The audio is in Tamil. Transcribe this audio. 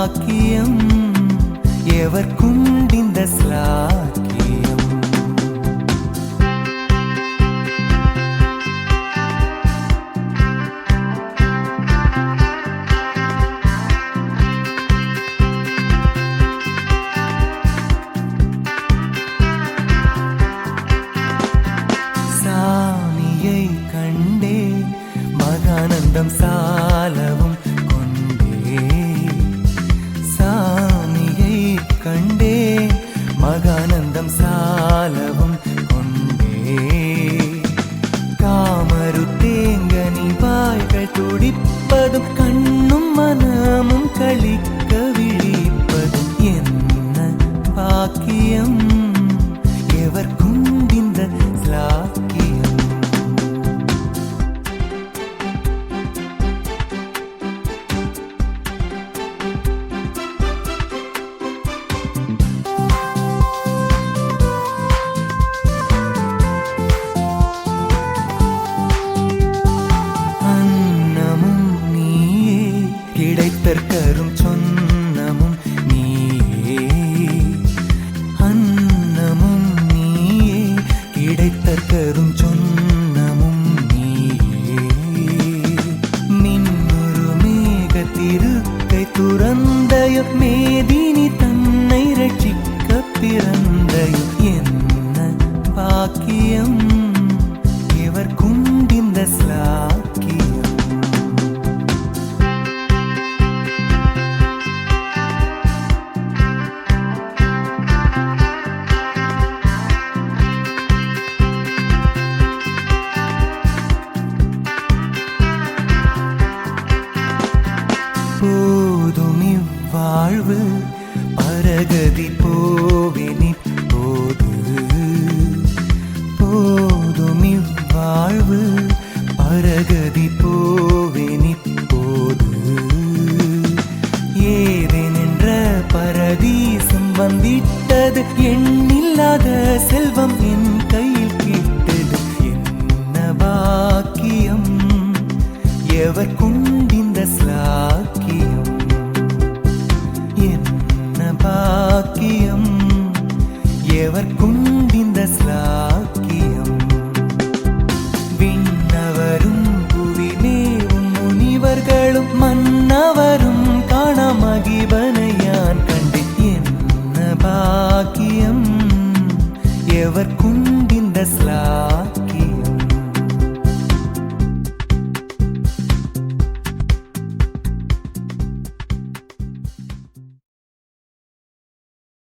ഭാഗ്യം എവർക്കുണ്ടിന്ത ശ്ലാഘ്യം சாமியை கண்டே மகானந்தம் சாலவும் கொண்டே சாமியை கண்டே மகானந்தம் சாலவும் கொண்டே காமரு தேங்கனி வாய்கள் துடிப்பதும் கண்ணும் மனமும் களிக்க விழிப்பதும் என்ன பாக்கியம் எவர்க்குண்டிந்த ஸ்லாக்கியம் அன்னமும் நீயே கிடைத்தற்கரும் சொன்னமும் நீயே அன்னமும் நீயே கிடைத்தற்கரும் சொன்னமும் நீயே மின்னுரு மேக திருக்கை துறந்தய மேதினி தன்னை ரட்சிக்க பிறந்தய என்ன பாக்கியம் இவர் குண்டிந்த ஸ்லாக்கியம் போதும் இவ்வாழ்வு பரகதி போவினி போது போதும் இவ்வாழ்வு பரகதி போவினி போது ஏதேனென்ற பரதீசம் வந்திட்டது எண்ணில்லாத செல்வம் என் கையில் கிட்டது என்ன பாக்கியம் எவர் கொண்டிந்த ஸ்லாக்கியம் என்ன பாக்கியம் எவர் கொண்டிந்த ஸ்லாக்கியம் விண்ணவரும் புவிமேவும் முனிவர்களும் மன்னவரும் காண மகிபனையான் கண்டேன் என்ன பாக்கியம் எவர்